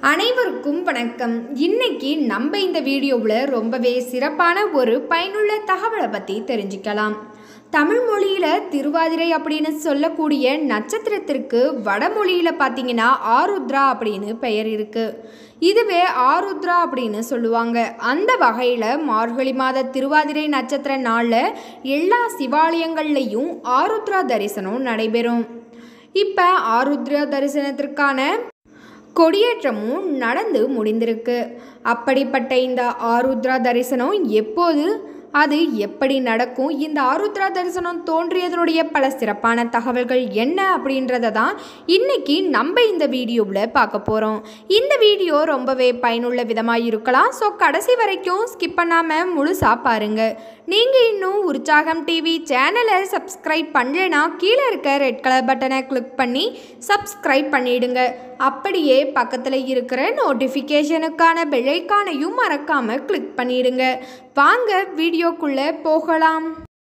அனைவருக்கும் வணக்கம் இன்னைக்கு நம்ம இந்த வீடியோவில் ரொம்பவே சிறப்பான ஒரு பயனுள்ள தகவலை பற்றி தெரிஞ்சுக்கலாம் தமிழ் மொழியில் திருவாதிரை அப்படின்னு சொல்லக்கூடிய நட்சத்திரத்திற்கு வடமொழியில் பார்த்தீங்கன்னா ஆருத்ரா அப்படின்னு பெயர் இருக்குது இதுவே ஆருத்ரா அப்படின்னு சொல்லுவாங்க அந்த வகையில் மார்கழி மாத திருவாதிரை நட்சத்திர நாளில் எல்லா சிவாலயங்கள்லையும் ஆருத்ரா தரிசனம் நடைபெறும் இப்போ ஆருத்ரா தரிசனத்திற்கான கொடியேற்றமும் நடந்து முடிந்திருக்கு அப்படிப்பட்ட இந்த ஆருத்ரா தரிசனம் எப்போது அது எப்படி நடக்கும் இந்த ஆருத்ரா தரிசனம் தோன்றியதனுடைய பல சிறப்பான தகவல்கள் என்ன அப்படின்றத தான் இன்னைக்கு நம்ம இந்த வீடியோவில் பார்க்க போகிறோம் இந்த வீடியோ ரொம்பவே பயனுள்ள விதமாக இருக்கலாம் ஸோ கடைசி வரைக்கும் ஸ்கிப் பண்ணாமல் முழுசாக பாருங்கள் நீங்கள் இன்னும் உற்சாகம் டிவி சேனலை சப்ஸ்கிரைப் பண்ணலைன்னா கீழே இருக்க ரெட் கலர் பட்டனை கிளிக் பண்ணி சப்ஸ்கிரைப் பண்ணிடுங்க அப்படியே பக்கத்தில் இருக்கிற நோட்டிஃபிகேஷனுக்கான பெல்லைக்கானையும் மறக்காமல் கிளிக் பண்ணிடுங்க வாங்க வீடியோக்குள்ளே போகலாம்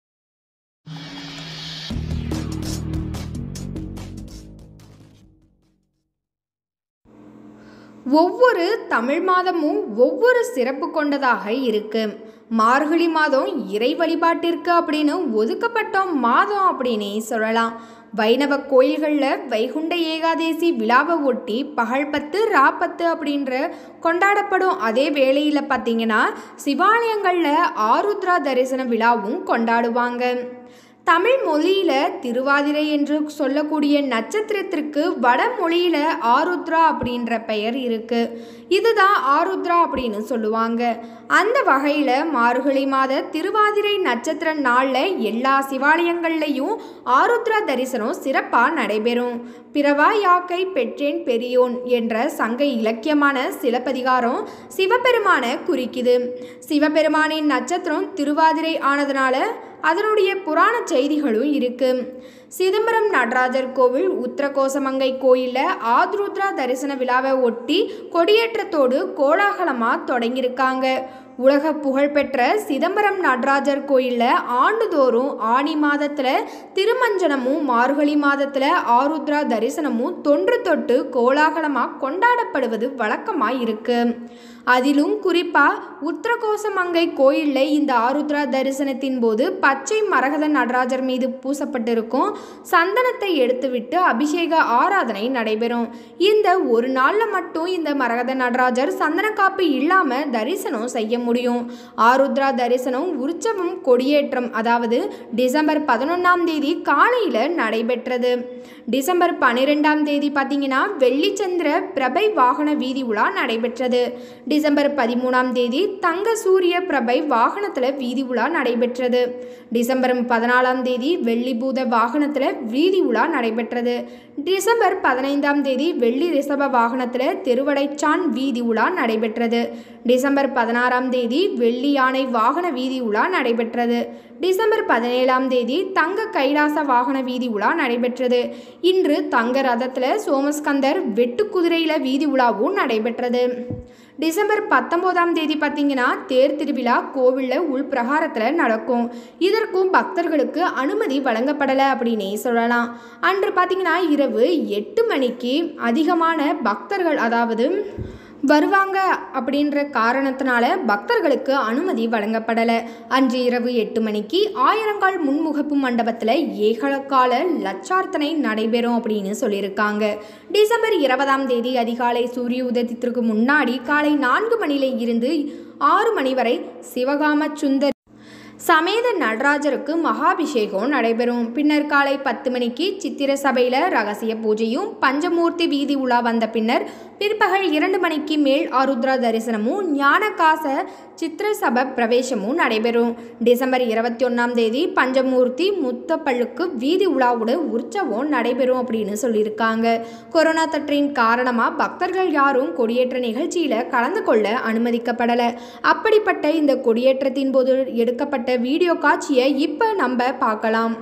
ஒவ்வொரு தமிழ் மாதமும் ஒவ்வொரு சிறப்பு கொண்டதாக இருக்கு மார்கழி மாதம் இறை வழிபாட்டிற்கு அப்படின்னு ஒதுக்கப்பட்ட மாதம் அப்படின்னே சொல்லலாம் வைணவ கோயில்களில் வைகுண்ட ஏகாதேசி விழாவை ஒட்டி பகல் பத்து ராப்பத்து அப்படின்ற கொண்டாடப்படும் அதே வேளையில் பார்த்தீங்கன்னா சிவாலயங்களில் ஆருத்ரா தரிசன விழாவும் கொண்டாடுவாங்க தமிழ் மொழியில் திருவாதிரை என்று சொல்லக்கூடிய நட்சத்திரத்திற்கு வடமொழியில் ஆருத்ரா அப்படின்ற பெயர் இருக்குது இதுதான் ஆருத்ரா அப்படின்னு சொல்லுவாங்க அந்த வகையில் மார்கழி மாத திருவாதிரை நட்சத்திர நாளில் எல்லா சிவாலயங்கள்லையும் ஆருத்ரா தரிசனம் சிறப்பாக நடைபெறும் பிறவா யாக்கை பெற்றேன் பெரியோன் என்ற சங்க இலக்கியமான சிலப்பதிகாரம் சிவபெருமான குறிக்குது சிவபெருமானின் நட்சத்திரம் திருவாதிரை ஆனதுனால அதனுடைய புராண செய்திகளும் இருக்கு சிதம்பரம் நடராஜர் கோவில் உத்தரகோசமங்கை கோயிலில் ஆத்ருத்ரா தரிசன விழாவை ஒட்டி கொடியேற்றத்தோடு கோலாகலமாக தொடங்கியிருக்காங்க உலக புகழ்பெற்ற சிதம்பரம் நடராஜர் கோயிலில் ஆண்டுதோறும் ஆணி மாதத்தில் திருமஞ்சனமும் மார்கழி மாதத்தில் ஆருத்ரா தரிசனமும் தொன்று தொட்டு கோலாகலமாக கொண்டாடப்படுவது வழக்கமாக இருக்கு அதிலும் குறிப்பாக உத்தரகோசமங்கை கோயிலில் இந்த ஆருத்ரா தரிசனத்தின் போது பச்சை மரகத நடராஜர் மீது பூசப்பட்டிருக்கும் சந்தனத்தை எடுத்துவிட்டு அபிஷேக ஆராதனை நடைபெறும் இந்த ஒரு நாளில் மட்டும் இந்த மரகத நடராஜர் சந்தன காப்பு இல்லாமல் தரிசனம் செய்ய முடியும் ஆருத்ரா தரிசனம் உற்சவம் கொடியேற்றம் அதாவது டிசம்பர் பதினொன்றாம் தேதி காலையில் நடைபெற்றது டிசம்பர் பன்னிரெண்டாம் தேதி பார்த்தீங்கன்னா வெள்ளிச்சந்திர பிரபை வாகன வீதி உலா நடைபெற்றது டிசம்பர் பதிமூணாம் தேதி தங்க சூரிய பிரபை வாகனத்தில் வீதி உலா நடைபெற்றது டிசம்பர் பதினாலாம் தேதி வெள்ளி பூத வாகனத்தில் வீதி உலா நடைபெற்றது டிசம்பர் பதினைந்தாம் தேதி வெள்ளி ரிஷப வாகனத்தில் திருவடைச்சான் வீதி உலா நடைபெற்றது டிசம்பர் பதினாறாம் தேதி வெள்ளி யானை வாகன வீதி உலா நடைபெற்றது டிசம்பர் பதினேழாம் தேதி தங்க கைலாச வாகன வீதி உலா நடைபெற்றது இன்று தங்க ரதத்தில் சோமஸ்கந்தர் வெட்டு குதிரையில் வீதி உலாவும் நடைபெற்றது டிசம்பர் பத்தொம்போதாம் தேதி பார்த்தீங்கன்னா தேர் திருவிழா கோவிலில் உள் பிரகாரத்தில் நடக்கும் இதற்கும் பக்தர்களுக்கு அனுமதி வழங்கப்படலை அப்படின்னே சொல்லலாம் அன்று பார்த்தீங்கன்னா இரவு எட்டு மணிக்கு அதிகமான பக்தர்கள் அதாவது வருவாங்க அப்படின்ற காரணத்தினால பக்தர்களுக்கு அனுமதி வழங்கப்படலை அன்று இரவு எட்டு மணிக்கு ஆயிரங்கால் முன்முகப்பு மண்டபத்தில் ஏகலக்கால லட்சார்த்தனை நடைபெறும் அப்படின்னு சொல்லியிருக்காங்க டிசம்பர் இருபதாம் தேதி அதிகாலை சூரிய உதயத்திற்கு முன்னாடி காலை நான்கு மணியில இருந்து ஆறு மணி வரை சிவகாம சுந்தர் சமேத நடராஜருக்கு மகாபிஷேகம் நடைபெறும் பின்னர் காலை பத்து மணிக்கு சித்திர சபையில் ரகசிய பூஜையும் பஞ்சமூர்த்தி வீதி உலா வந்த பின்னர் பிற்பகல் இரண்டு மணிக்கு மேல் ஆருத்ரா தரிசனமும் ஞானகாச சித்திர சப பிரவேசமும் நடைபெறும் டிசம்பர் இருபத்தி ஒன்றாம் தேதி பஞ்சமூர்த்தி முத்தப்பள்ளுக்கு வீதி உலாவோட உற்சவம் நடைபெறும் அப்படின்னு சொல்லியிருக்காங்க கொரோனா தொற்றின் காரணமாக பக்தர்கள் யாரும் கொடியேற்ற நிகழ்ச்சியில் கலந்து கொள்ள அனுமதிக்கப்படலை அப்படிப்பட்ட இந்த கொடியேற்றத்தின் போது எடுக்கப்பட்ட வீடியோ காட்சியை இப்போ நம்ம பார்க்கலாம்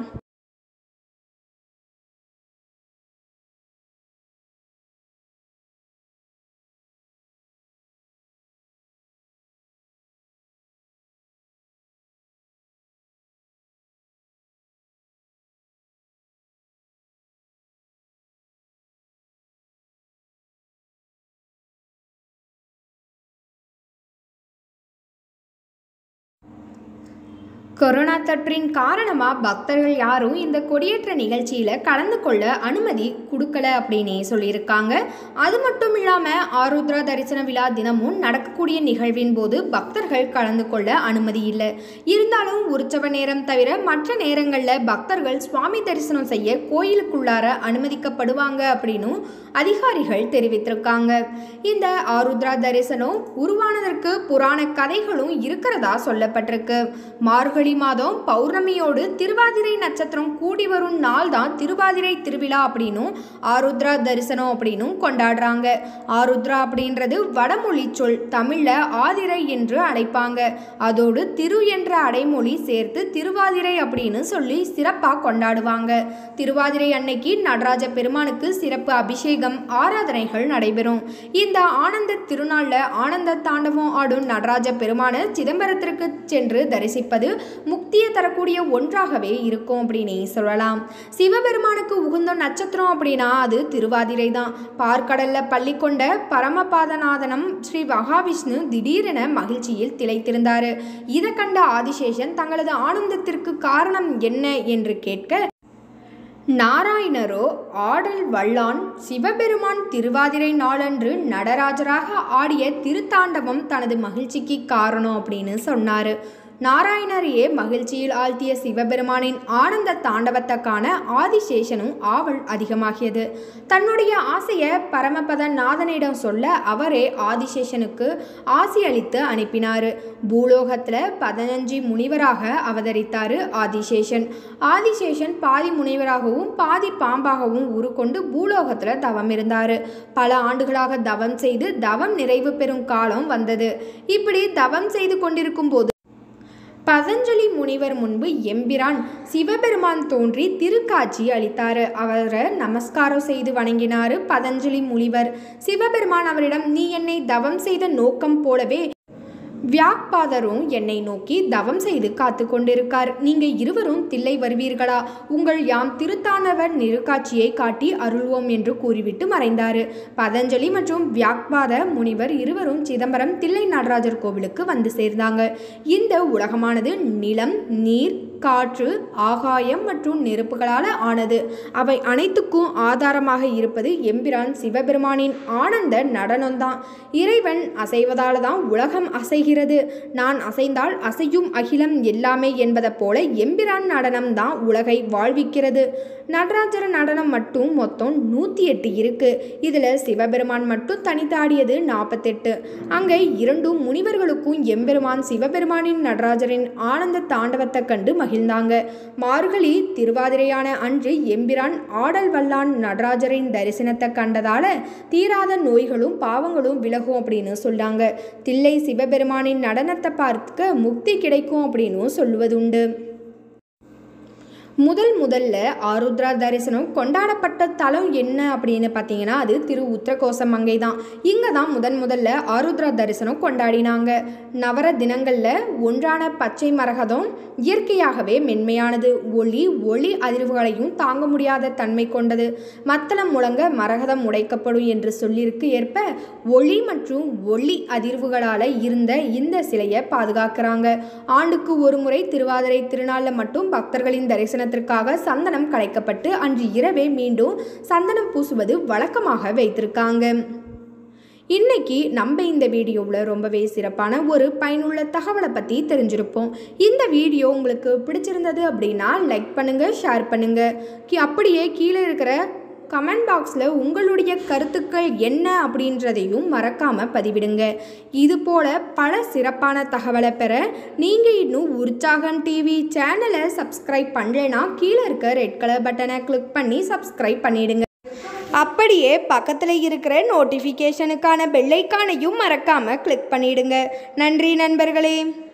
கொரோனா தொற்றின் காரணமாக பக்தர்கள் யாரும் இந்த கொடியேற்ற நிகழ்ச்சியில் கலந்து கொள்ள அனுமதி கொடுக்கல அப்படின்னே சொல்லியிருக்காங்க அது மட்டும் இல்லாமல் ஆருத்ரா தரிசன விழா தினமும் நடக்கக்கூடிய நிகழ்வின் போது பக்தர்கள் கலந்து கொள்ள அனுமதி இல்லை இருந்தாலும் உற்சவ நேரம் தவிர மற்ற நேரங்களில் பக்தர்கள் சுவாமி தரிசனம் செய்ய கோயிலுக்குள்ளார அனுமதிக்கப்படுவாங்க அப்படின்னு அதிகாரிகள் தெரிவித்திருக்காங்க இந்த ஆருத்ரா தரிசனம் உருவானதற்கு புராண கதைகளும் இருக்கிறதா சொல்லப்பட்டிருக்கு மார்கழி மாதம் பௌர்ணமியோடு திருவாதிரை நட்சத்திரம் கூடி வரும் நாள் தான் திருவாதிரை திருவிழா அப்படின்னும் ஆருத்ரா தரிசனம் அப்படின்னும் கொண்டாடுறாங்க ஆருத்ரா அப்படின்றது வடமொழி சொல் தமிழில் ஆதிரை என்று அழைப்பாங்க அதோடு திரு என்ற அடைமொழி சேர்த்து திருவாதிரை அப்படின்னு சொல்லி சிறப்பாக கொண்டாடுவாங்க திருவாதிரை அன்னைக்கு நடராஜ பெருமானுக்கு சிறப்பு அபிஷேகம் ஆராதனைகள் நடைபெறும் இந்த ஆனந்த திருநாளில் ஆனந்த தாண்டவம் ஆடும் நடராஜ பெருமான சிதம்பரத்திற்கு சென்று தரிசிப்பது முக்தியை தரக்கூடிய ஒன்றாகவே இருக்கும் அப்படின்னே சொல்லலாம் சிவபெருமானுக்கு உகுந்த நட்சத்திரம் அப்படின்னா அது திருவாதிரை தான் பார்க்கடல்ல பள்ளி கொண்ட பரமபாதநாதனம் ஸ்ரீ மகாவிஷ்ணு திடீரென மகிழ்ச்சியில் திளைத்திருந்தார் இதை கண்ட ஆதிசேஷன் தங்களது ஆனந்தத்திற்கு காரணம் என்ன என்று கேட்க நாராயணரோ ஆடல் வல்லான் சிவபெருமான் திருவாதிரை நாளன்று நடராஜராக ஆடிய திருத்தாண்டவம் தனது மகிழ்ச்சிக்கு காரணம் அப்படின்னு சொன்னார் நாராயணரையே மகிழ்ச்சியில் ஆழ்த்திய சிவபெருமானின் ஆனந்த தாண்டவத்தை காண ஆதிசேஷனும் ஆவல் அதிகமாகியது தன்னுடைய ஆசையை பரமபத நாதனிடம் சொல்ல அவரே ஆதிசேஷனுக்கு ஆசி அளித்து அனுப்பினார் பூலோகத்தில் பதினஞ்சு முனிவராக அவதரித்தார் ஆதிசேஷன் ஆதிசேஷன் பாதி முனிவராகவும் பாதி பாம்பாகவும் உருக்கொண்டு பூலோகத்தில் தவம் இருந்தார் பல ஆண்டுகளாக தவம் செய்து தவம் நிறைவு பெறும் காலம் வந்தது இப்படி தவம் செய்து கொண்டிருக்கும் போது பதஞ்சலி முனிவர் முன்பு எம்பிரான் சிவபெருமான் தோன்றி திருக்காட்சி அளித்தார் அவரை நமஸ்காரம் செய்து வணங்கினார் பதஞ்சலி முனிவர் சிவபெருமான் அவரிடம் நீ என்னை தவம் செய்த நோக்கம் போலவே வியாக்பாதரும் என்னை நோக்கி தவம் செய்து காத்து கொண்டிருக்கார் நீங்க இருவரும் தில்லை வருவீர்களா உங்கள் யாம் திருத்தானவர் நிருக்காட்சியை காட்டி அருள்வோம் என்று கூறிவிட்டு மறைந்தார் பதஞ்சலி மற்றும் வியாக்பாத முனிவர் இருவரும் சிதம்பரம் தில்லை நடராஜர் கோவிலுக்கு வந்து சேர்ந்தாங்க இந்த உலகமானது நிலம் நீர் காற்று ஆகாயம் மற்றும் நெருப்புகளால் ஆனது அவை அனைத்துக்கும் ஆதாரமாக இருப்பது எம்பிரான் சிவபெருமானின் ஆனந்த நடனம்தான் இறைவன் அசைவதால் தான் உலகம் அசைகிறது நான் அசைந்தால் அசையும் அகிலம் எல்லாமே என்பதை போல எம்பிரான் நடனம் தான் உலகை வாழ்விக்கிறது நடராஜர் நடனம் மட்டும் மொத்தம் நூற்றி எட்டு இருக்கு இதில் சிவபெருமான் மட்டும் தனித்தாடியது நாற்பத்தெட்டு அங்கே இரண்டும் முனிவர்களுக்கும் எம்பெருமான் சிவபெருமானின் நடராஜரின் ஆனந்த தாண்டவத்தை கண்டு மகிழ்ந்தாங்க மார்கழி திருவாதிரையான அன்று எம்பிரான் ஆடல் வல்லான் நடராஜரின் தரிசனத்தை கண்டதால தீராத நோய்களும் பாவங்களும் விலகும் அப்படின்னு சொல்லாங்க தில்லை சிவபெருமானின் நடனத்தை பார்க்க முக்தி கிடைக்கும் அப்படின்னு சொல்லுவதுண்டு முதல் முதல்ல ஆருத்ரா தரிசனம் கொண்டாடப்பட்ட தலம் என்ன அப்படின்னு பார்த்தீங்கன்னா அது திரு உத்திரகோச மங்கை தான் இங்கே தான் முதன் முதல்ல ஆருத்ரா தரிசனம் கொண்டாடினாங்க நவர தினங்களில் ஒன்றான பச்சை மரகதம் இயற்கையாகவே மென்மையானது ஒளி ஒளி அதிர்வுகளையும் தாங்க முடியாத தன்மை கொண்டது மத்தளம் முழங்க மரகதம் உடைக்கப்படும் என்று சொல்லியிருக்கு ஏற்ப ஒளி மற்றும் ஒளி அதிர்வுகளால் இருந்த இந்த சிலையை பாதுகாக்கிறாங்க ஆண்டுக்கு ஒரு முறை திருவாதிரை திருநாளில் மட்டும் பக்தர்களின் தரிசன தரிசனத்திற்காக சந்தனம் கலைக்கப்பட்டு அன்று இரவே மீண்டும் சந்தனம் பூசுவது வழக்கமாக வைத்திருக்காங்க இன்னைக்கு நம்ம இந்த வீடியோவில் ரொம்பவே சிறப்பான ஒரு பயனுள்ள தகவலை பற்றி தெரிஞ்சிருப்போம் இந்த வீடியோ உங்களுக்கு பிடிச்சிருந்தது அப்படின்னா லைக் பண்ணுங்கள் ஷேர் பண்ணுங்கள் கி அப்படியே கீழே இருக்கிற கமெண்ட் பாக்ஸில் உங்களுடைய கருத்துக்கள் என்ன அப்படின்றதையும் மறக்காமல் பதிவிடுங்க இது போல் பல சிறப்பான தகவலை பெற நீங்கள் இன்னும் உற்சாகம் டிவி சேனலை சப்ஸ்கிரைப் பண்ணலைன்னா கீழே இருக்க ரெட் கலர் பட்டனை கிளிக் பண்ணி சப்ஸ்கிரைப் பண்ணிடுங்க அப்படியே பக்கத்தில் இருக்கிற நோட்டிஃபிகேஷனுக்கான பெல்லைக்கானையும் மறக்காமல் கிளிக் பண்ணிடுங்க நன்றி நண்பர்களே